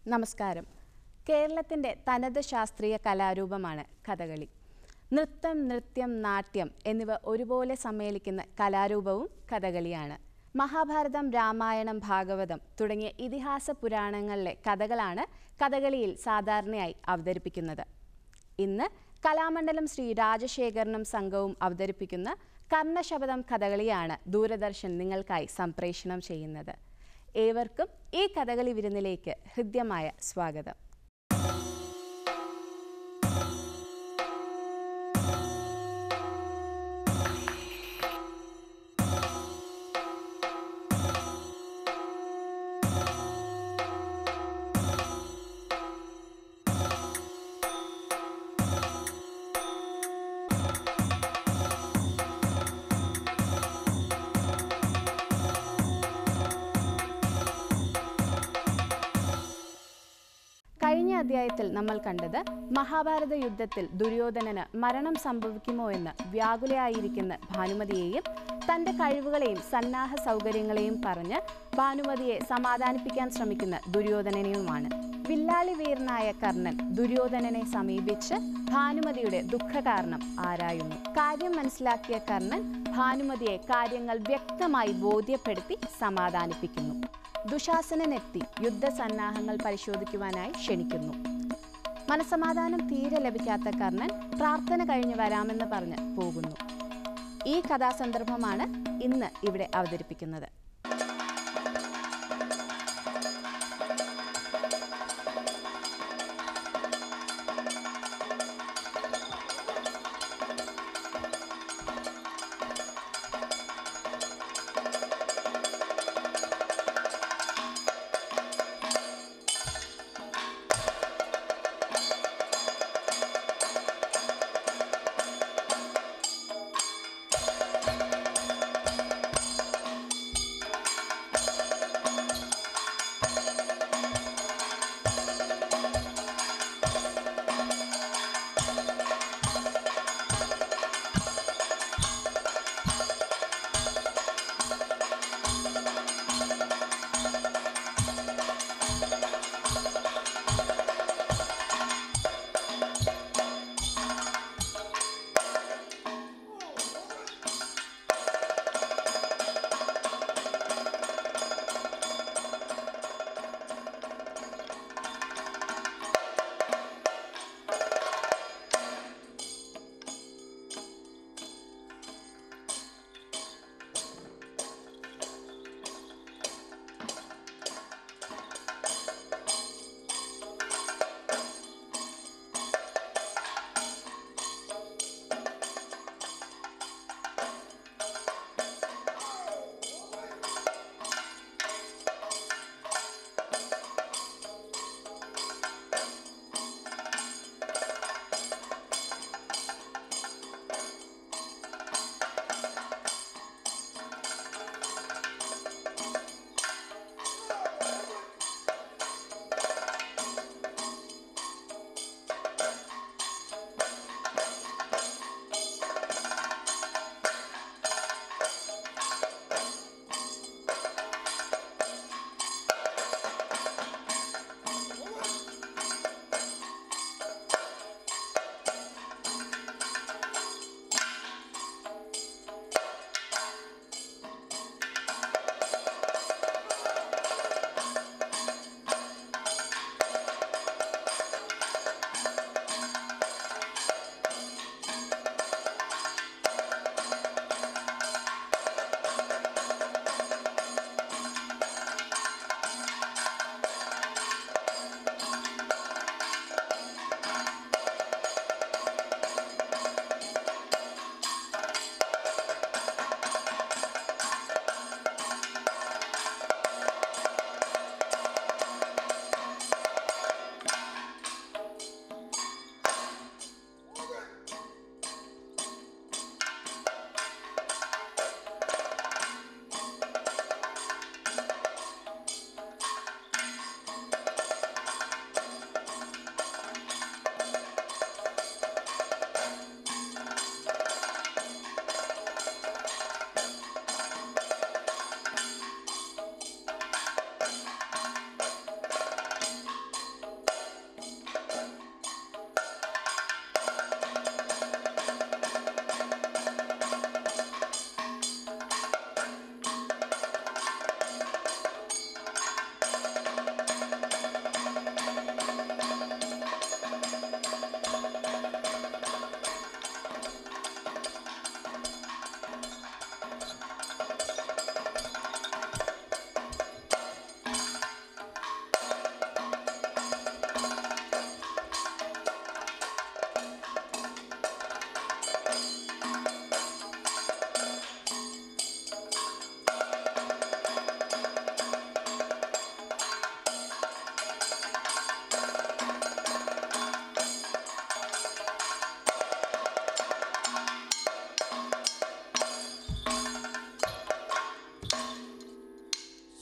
നമസ്കാരം കേരളത്തിൻ്റെ തനത് ശാസ്ത്രീയ കലാരൂപമാണ് കഥകളി നൃത്തം നൃത്യം നാട്യം എന്നിവ ഒരുപോലെ സമ്മേളിക്കുന്ന കലാരൂപവും കഥകളിയാണ് മഹാഭാരതം രാമായണം ഭാഗവതം തുടങ്ങിയ ഇതിഹാസ പുരാണങ്ങളിലെ കഥകളാണ് കഥകളിയിൽ സാധാരണയായി അവതരിപ്പിക്കുന്നത് ഇന്ന് കലാമണ്ഡലം ശ്രീ രാജശേഖരനും സംഘവും അവതരിപ്പിക്കുന്ന കർണശബദം കഥകളിയാണ് ദൂരദർശൻ നിങ്ങൾക്കായി സംപ്രേഷണം ചെയ്യുന്നത് ഏവർക്കും ഈ കഥകളി വിരുന്നിലേക്ക് ഹൃദ്യമായ സ്വാഗതം കഴിഞ്ഞ അധ്യായത്തിൽ നമ്മൾ കണ്ടത് മഹാഭാരത യുദ്ധത്തിൽ ദുര്യോധനന് മരണം സംഭവിക്കുമോ എന്ന് വ്യാകുലയായിരിക്കുന്ന ഭാനുമതിയെയും തന്റെ കഴിവുകളെയും സന്നാഹ സൗകര്യങ്ങളെയും പറഞ്ഞ് ഭാനുമതിയെ സമാധാനിപ്പിക്കാൻ ശ്രമിക്കുന്ന ദുര്യോധനനെയുമാണ് വില്ലാളി വീരനായ കർണൻ ദുര്യോധനനെ സമീപിച്ച് ഭാനുമതിയുടെ ദുഃഖകാരണം ആരായുന്നു കാര്യം മനസ്സിലാക്കിയ കർണൻ ഭാനുമതിയെ കാര്യങ്ങൾ വ്യക്തമായി ബോധ്യപ്പെടുത്തി സമാധാനിപ്പിക്കുന്നു ദുശാസനനെത്തി യുദ്ധസന്നാഹങ്ങൾ പരിശോധിക്കുവാനായി ക്ഷണിക്കുന്നു മനസമാധാനം തീരെ ലഭിക്കാത്ത കർണൻ പ്രാർത്ഥന കഴിഞ്ഞ് വരാമെന്ന് പറഞ്ഞ് പോകുന്നു ഈ കഥാസന്ദർഭമാണ് ഇന്ന് ഇവിടെ അവതരിപ്പിക്കുന്നത്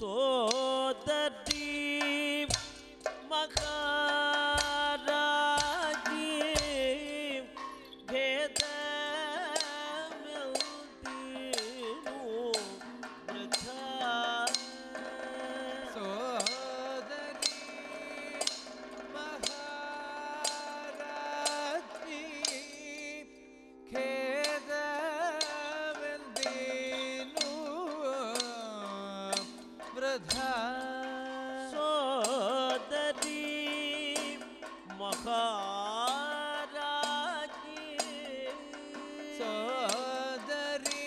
സോദരി മഹാരാജി ഭേദമെന്തിനു വൃഥാ സോദരി മഹാരാജ്ഞി ഖേദവന്ദിനു വൃഥാ സോദരി മഹാരാജി സോദരി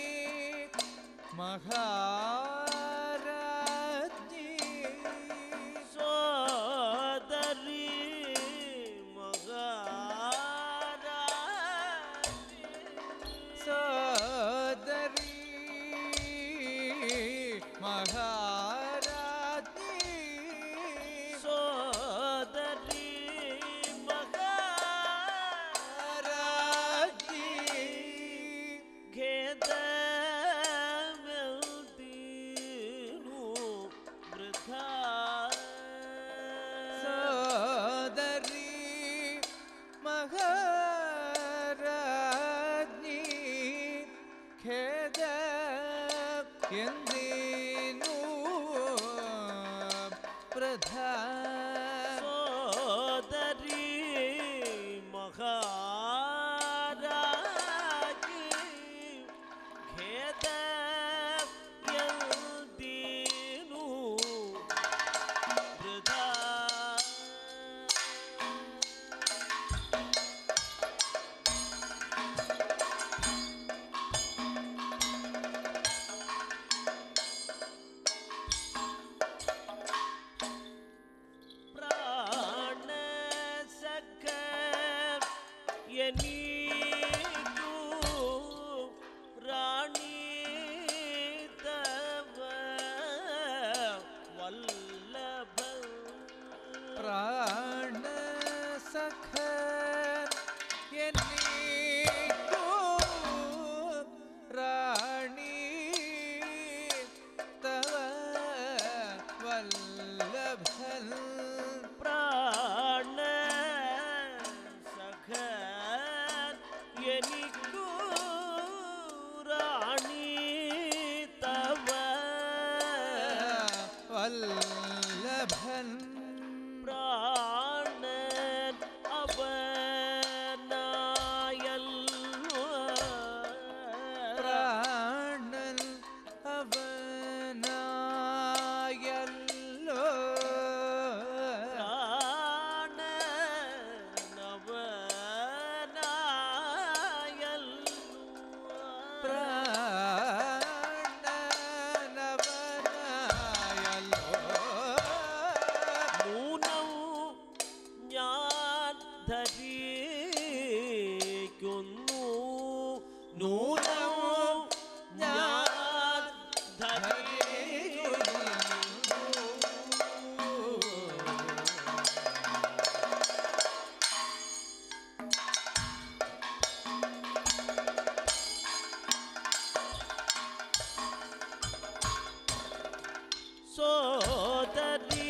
മഹാരാജ്ഞി സോദരി മഹാരാജി സോദരി മഹാരാജ്ഞി സോദരി മഹാരാജി ഖേദമെന്തിനു വൃഥാ സോദരി മഹാരാജ്ഞി ഖേദ എന്തിനു പ്രധാന സോദരി മഹാരാജി ഖേദയന്തിനു വൃഥാ പ്രാണസഖ എനിക്കു റാണി തവ വല്ലഭ പ്രാണ സഖ എന്നീക്കു റാണി തവ വല്ലഭൻ പ്രാണ സഖ എനിക്കു റാണി തവ വല്ലഭൻ പ്രാണൻ അവനായല്ലോ പ്രാണൻ അവനായല്ലോ പ്രാണൻ അവനായല്ലോ പ്രാണനവനായല്ലോ നൂനം ഞാൻ ധരിക്കുന്നു നൂനം ഞാൻ ധരിക്കുന്നു സോദരി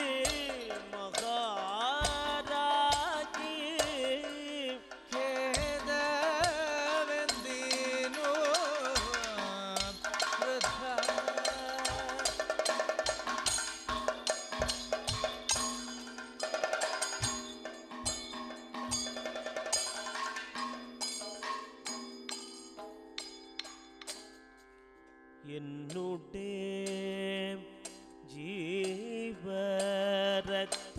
മഹാരാജി ഖേദവന്ദിനോ വൃഥാ എന്നുടേ ജീവ രക്ത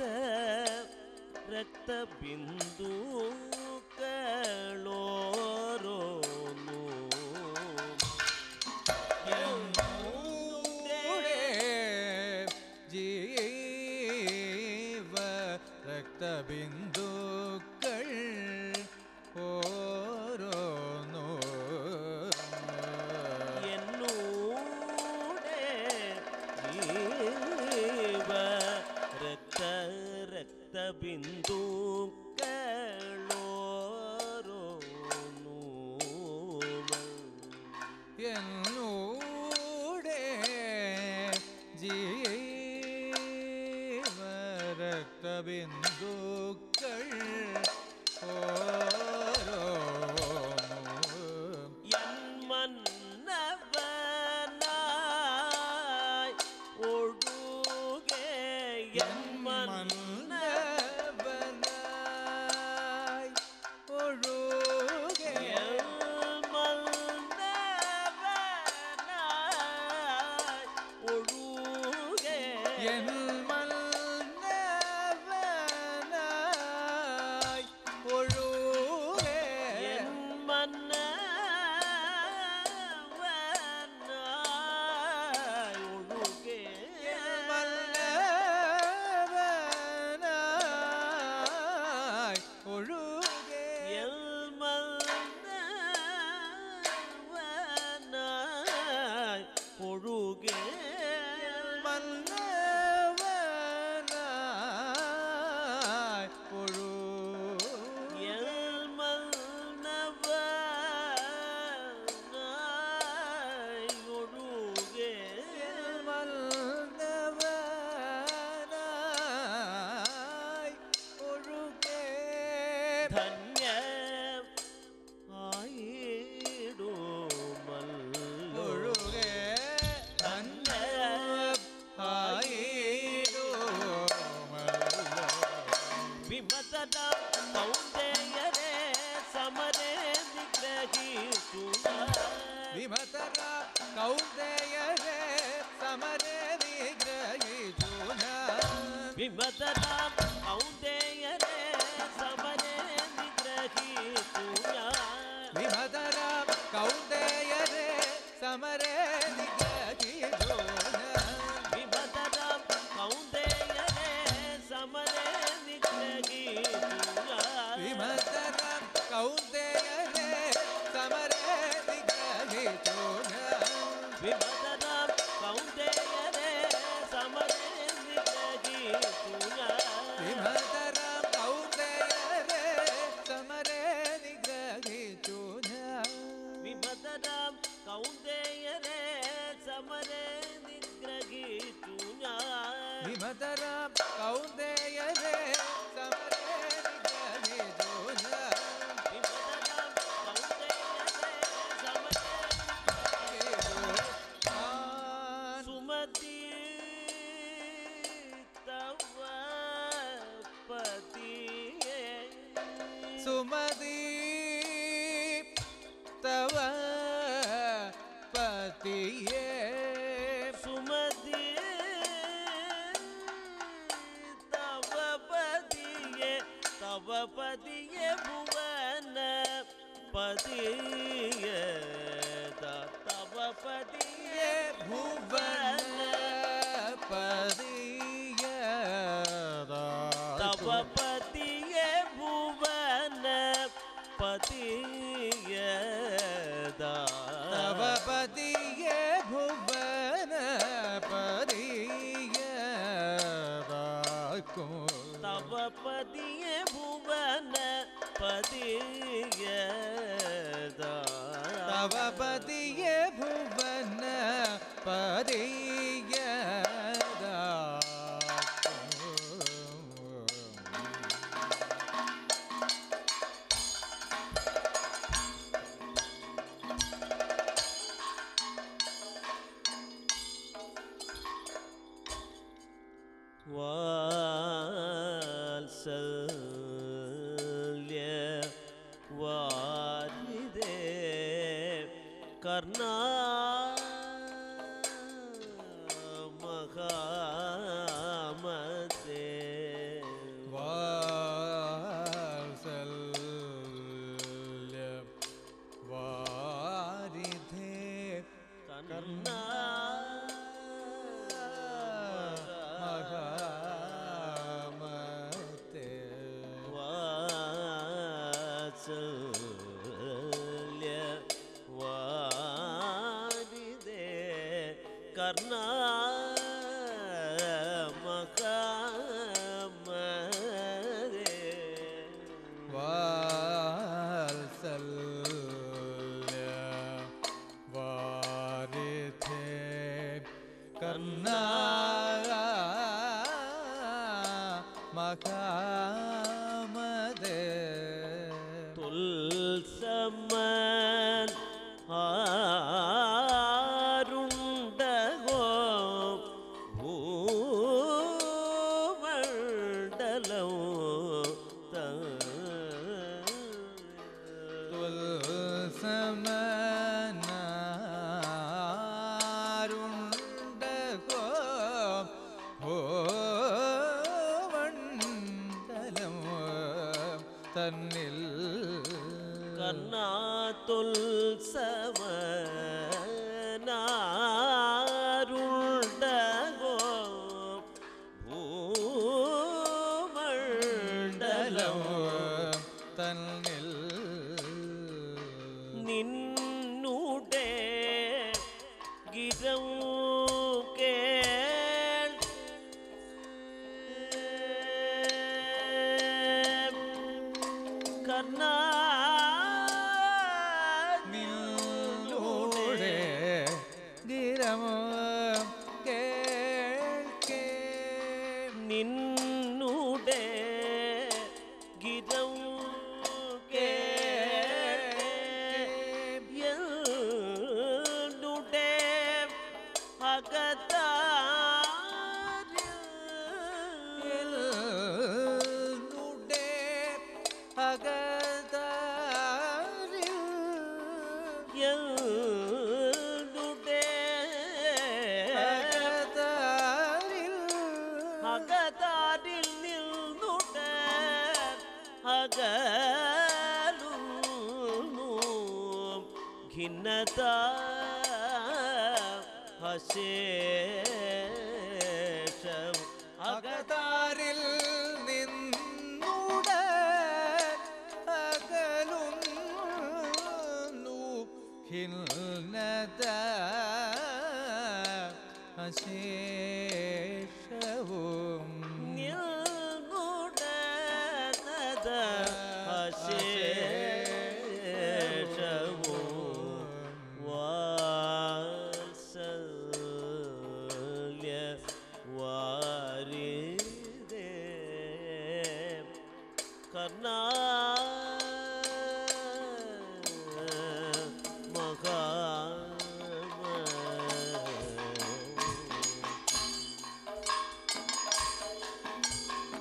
രക്തബിന്ദുക്കളോരോന്നു എന്നൂടെ ജീവ രക്തബിന്ദുക്കൾ ഓരോന്നോ എന്നൂടെ ജീവ രക്ത രക്തബിന്ദുക്കളോരോന്നു എന്നൂടെ ജീവ രക്തബിന്ദുക്കൾ ഓരോന്നും എൻ മന്നവനായി ഒഴുകെ എൻ മന്ന മന്നവനായി ഒഴുകെ എൻ മന്നവനായി ഒഴുകെ എൻ മന്നവനായി ഒഴുകെ എൻ മന്നവനായി ഒഴുകെ മന്നവനായി ഒഴുകെ എൻ മന്നവനായി ഒഴുകെ മന്നവനായി ഒഴുകെ എൻ മന്നവനായി ഒഴുകെ മന്നവനായി ഒഴുകെ ധന്യ ആയിടുമല്ലോ ഒഴുകെ വിമതന കൗന്ദയരെ സമരെ നിഗ്രഹിച്ചുക വിമതര കൗന്ദയരെ സമരെ നിഗ്രഹിച്ചുന വിമതന കൗന്ദയരെ സമരെ നിഗ്രഹിച്ചുക വിമതര കൗന്ദയരെ സമരെ നിഗ്രഹിച്ചുന വിമതന കൗന്ദയരെ സമരെ നിഗ്രഹിച്ചുക വിമതര കൗന്ദയരെ സമരെ നിഗ്രഹിച്ചുന വിമതന കൗന്ദയരെ സമരെ നിഗ്രഹിച്ചുക വിമതര കൗന്ദയരെ സമരെ നിഗ്രഹിച്ചുന വിമതരാം കൗന്ദയരെ സമരെ നിഗ്രഹിച്ചു ഞാൻ വിമതര കൗന്ദയരെ സമരെ നിഗ്രഹിച്ചുന വിമതരാം കൗന്ദയരെ സമരെ സുമതി തവ പതിയേ സുമതി തവ പതിയേ സുമതി തവ പതിയെ തവ പതിയെ ഭുവന പതിയെ തവ പതിയെ ഭുവന പതിയ തവ പതിയെ ഭുവന പതിയെ തവ പതിയ ഭുവന പതിയ തവ പതിയെ ഭുവന പതിയെ തവ പതിയ ഭുവന പതിയ വാത്സല്യ വാരിദേ കർണ മഹാമതേ വാത്സല്യ വാരിധേ കർണ മഹാമതേ വാത്സല്യ വാരിദേ കർണ മഹാമതേ വാത്സല്യ വാരിധേ കർണാ മഹാമദേ തുൽസമൻ ആരുണ്ടകോ ഭൂമണ്ഡലം തുൽസമനാരുണ്ടകോ ഭൂമണ്ഡലം തന്നിൽ കർണാതുൽസവനാരുണ്ടകോ ഭൂമണ്ഡലം തന്നിൽ നിന്നുടെ ഗിരം കേൾ നിന്നൂടെ ഗിരമോ കേൾക്കേ നിന്നുടെ ഗിരം കേളുടെ അകത്താരിൽ നുടേ അകതാരിൽ എഴുടെ അകതാരിൽ അകതാരിൽ നിന്നുടെ അകലുന്നു ഖിന്നത അശേഷം അകതാരിൽ നിന്നൂടെ അകലുന്നു ഖിന്നത അശേഷവും നിൽകുടനത അശേഷവും വാത്സല്യ വാരിദേ കർണാ മഹാ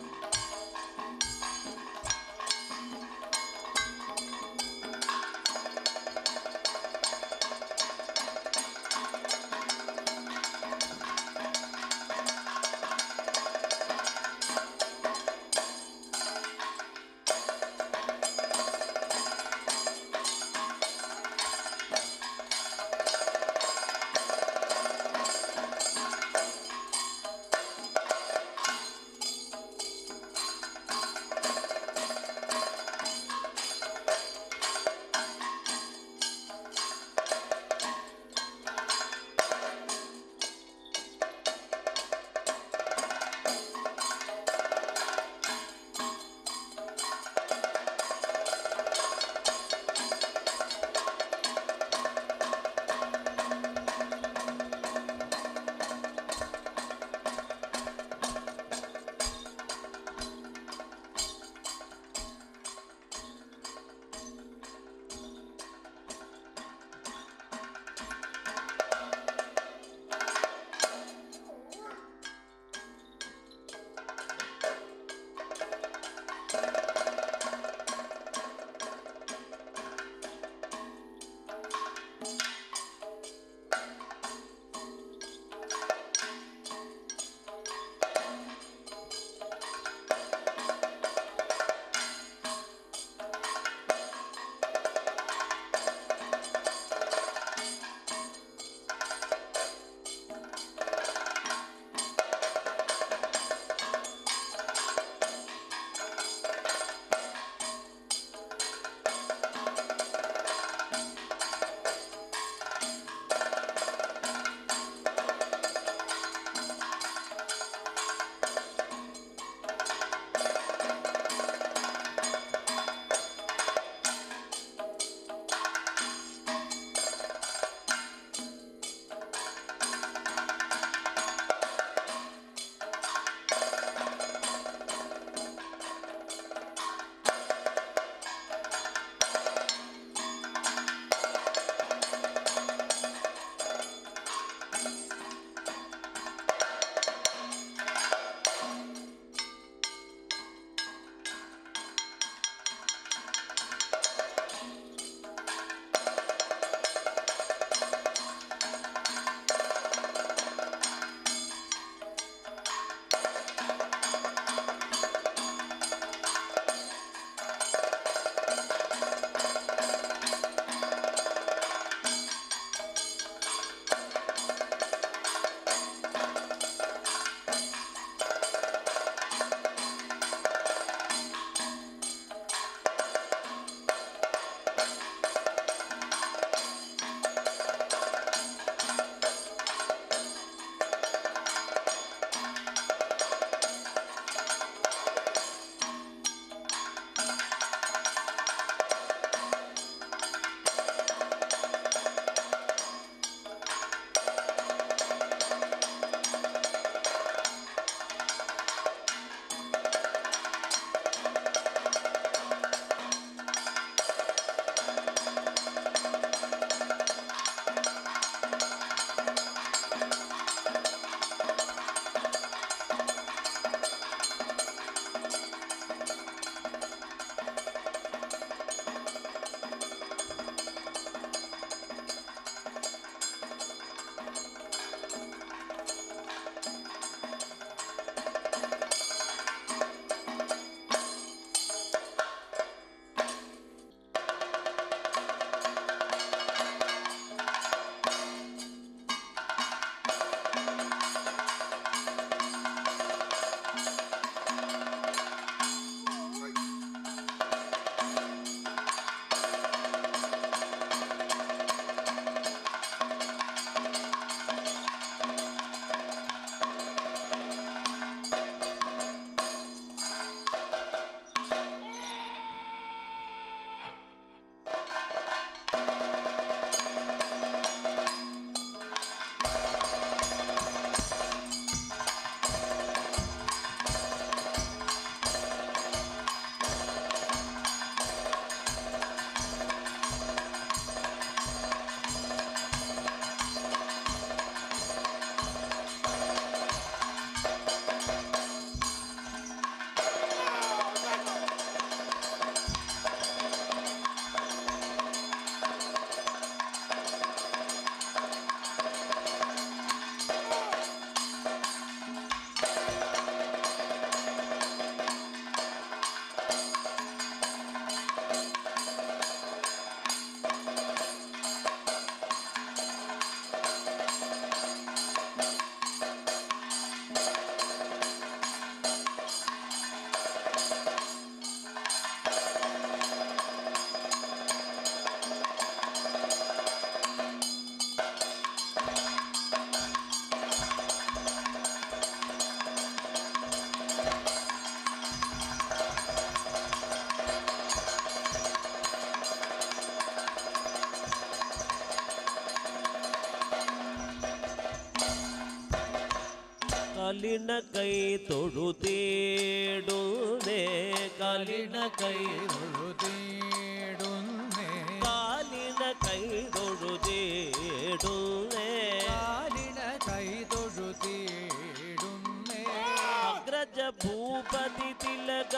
കാലിണ കൈ തൊഴുതേടുന്നേ കാലിണ കൈ തൊഴുതേടുന്നേ കാലിണ കൈ തൊഴുതേടുന്നേ കാലിണ കൈ തൊഴുതേടുന്നേ അഗ്രജ ഭൂപതി തിലക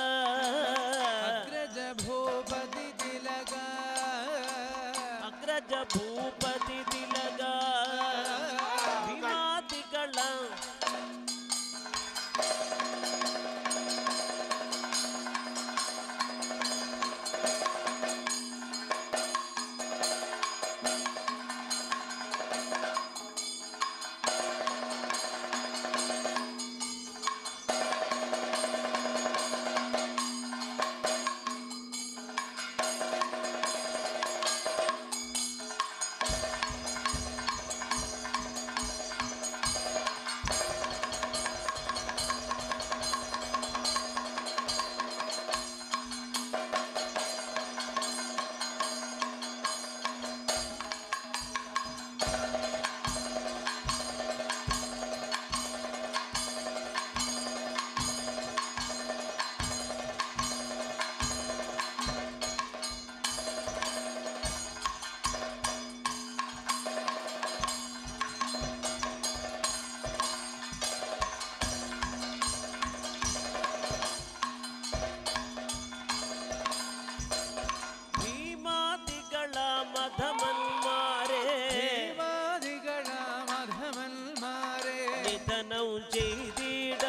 അഗ്രജ ഭൂപതി തിലക അഗ്രജ ഭൂപതി തിലക വിമാതികള ഭീമാതികള മധമന്മാരെ ദേവാദികള മധമന്മാരെ നിധനം ചെയ്തിട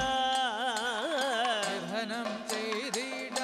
ധനം ചെയ്തിട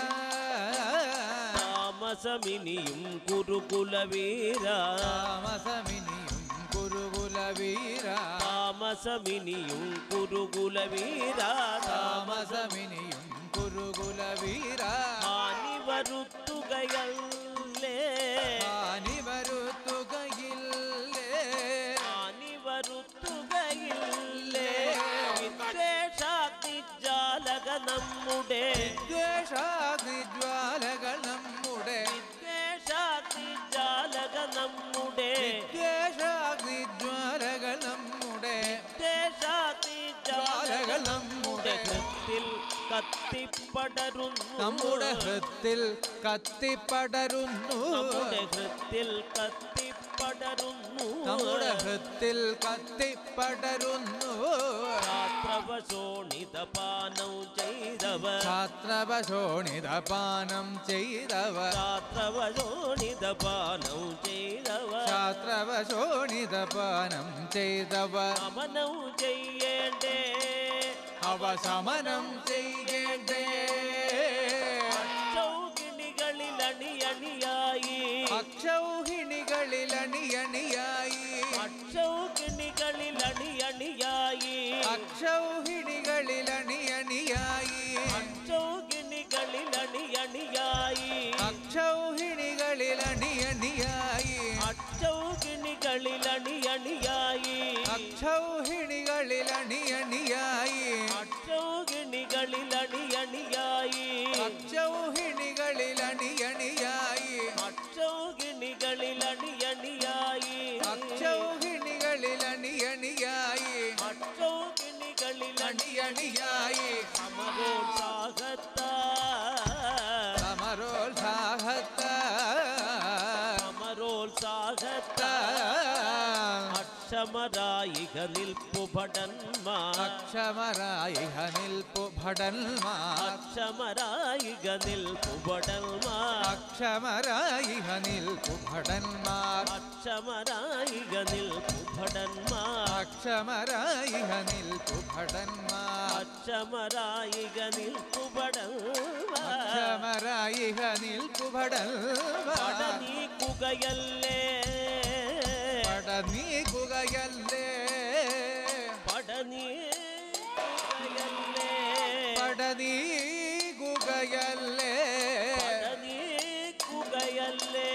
താമസമിനിയും കുരുകുലവീര താമസമിനിയും കുരുകുലവീര താമസമിനിയും കുരുകുലവീര താമസമിനിയും കുരുകുലവീര ഹാനി വരുത്തുകയല്ലേ ഹാനി വരുത്തുകയില്ലേ ഹാനി വരുത്തുകയില്ലേ വിദ്വേഷാഗ്നി ജാലക നമ്മുടെ ദ്വേഷാഗ്നിജ്വാലകൾ നമ്മുടെ വിദ്വേഷാഗ്നി ജാലക നമ്മുടെ ദ്വേഷാഗ്നിജ്വാലകൾ നമ്മുടെ വിദ്വേഷാഗ്നി ജ്വാലകൾ ജാലക നമ്മുടെ ഹൃത്തിൽ കത്തിപ്പടരുന്നു നമ്മുടെ ഹൃത്തിൽ കത്തിപ്പടരുന്നു നമ്മുടെ ഹൃത്തിൽ കത്തിപ്പടരുന്നു നമ്മുടെ ഹൃത്തിൽ കത്തിപ്പടരുന്നു ഛാത്രവശോണിതപാനം ചെയ്തവർ ഛാത്രവശോണിതപാനം ചെയ്തവർ ഛാത്രവശോണിതപാനം ചെയ്തവർ ഛാത്രവശോണിതപാനം ചെയ്തവർ ശമനം ചെയ്യേണ്ടേ അവശമനം ചെയ്യേണ്ടേ ൗകിണികളിൽ അണിയണിയായി അക്ഷൗഹിണികളിൽ അണിയണിയായി അക്ഷൗകിണികളിൽ അണിയണിയായി അക്ഷൗഹിണികളിൽ അണിയണിയായി അക്ഷൗകിണികളിൽ അണിയണിയായി അക്ഷൗഹിണികളിൽ അണിയണിയായി അക്ഷൗകിണികളിൽ അണിയണിയായി അക്ഷൗഹിണികളിൽ അണിയണിയായി അക്ഷൗകിണികളിൽ അണിയണിയായി അക്ഷൗഹിണികളിൽ അണിയണിയായി അക്ഷൗകിണികളിൽ അണിയണിയായി അക്ഷൗഹിണികളിൽ അണിയണിയായി അക്ഷൗകിണികളിൽ അണിയണിയായി സമരോത്സാഹത്ത സമരോത്സാഹത്ത സമരോത്സാഹത്ത അക്ഷമരായിക നിൽപ്പു ഭടന്മാർ അക്ഷമരായിഹ നിൽപ്പു ഭടന്മാർ അക്ഷമരായിക നിൽപ്പു ഭടന്മാർ അക്ഷമരായിഹ നിൽപ്പു ഭടന്മാർ അക്ഷമരായിക നിൽപ്പു ഭടന്മാർ അക്ഷമരായിഹ നിൽപ്പു ഭടന്മാർ അക്ഷമരായിക നിൽപ്പു ഭടന്മാർ അക്ഷമരായിഹ നിൽപ്പു ഭടന്മാർ പടനീക്കുകയല്ലേ പട നീക്കുകയല്ലേ പടനീക്കുകയല്ലേ പട നീകുകയല്ലേ പടനീക്കുകയല്ലേ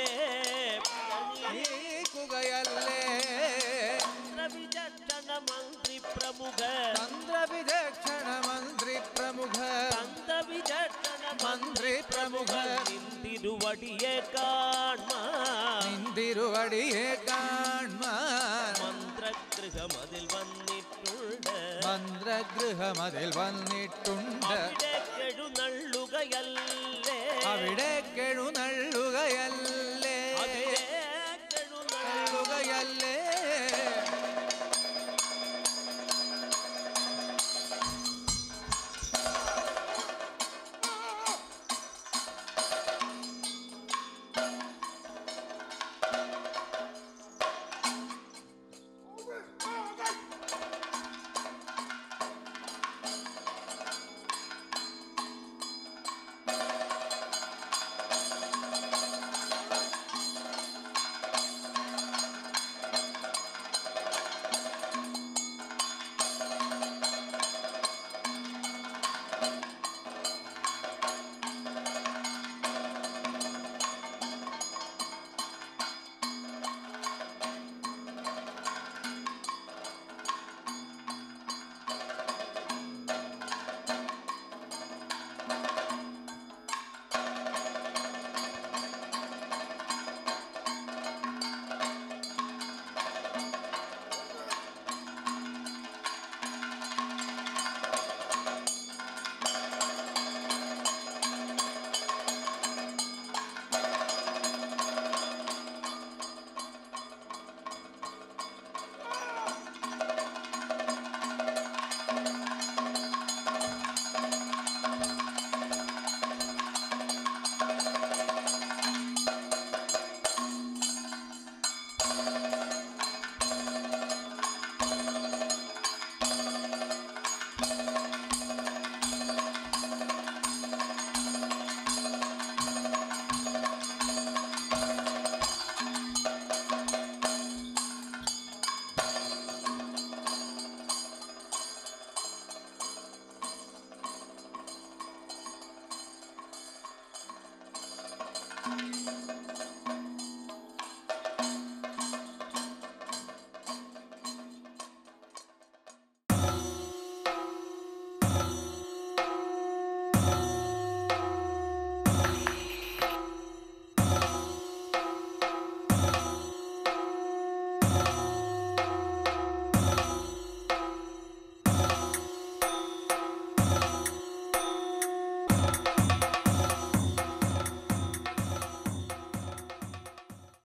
നീക്കുകയല്ലേ വിചക്ഷണ മന്ത്രി പ്രമുഖ തന്ത്രവിചക്ഷണ മന്ത്രി പ്രമുഖ വിചക്ഷണ മന്ത്രി പ്രമുഖ നിന്തിരുവടിയെ കാൺമാൻ നിന്തിരുവടിയെ കാൺമാൻ മന്ത്രഗൃഹ മന്ത്രഗൃഹമതിൽ വന്നിട്ടുണ്ട് മന്ത്രഗൃഹമതിൽ വന്നിട്ടുണ്ട് അവിടെ കെഴുന്നള്ളുകയല്ലേ അവിടെ കെഴുനള്ളുകയല്ലേ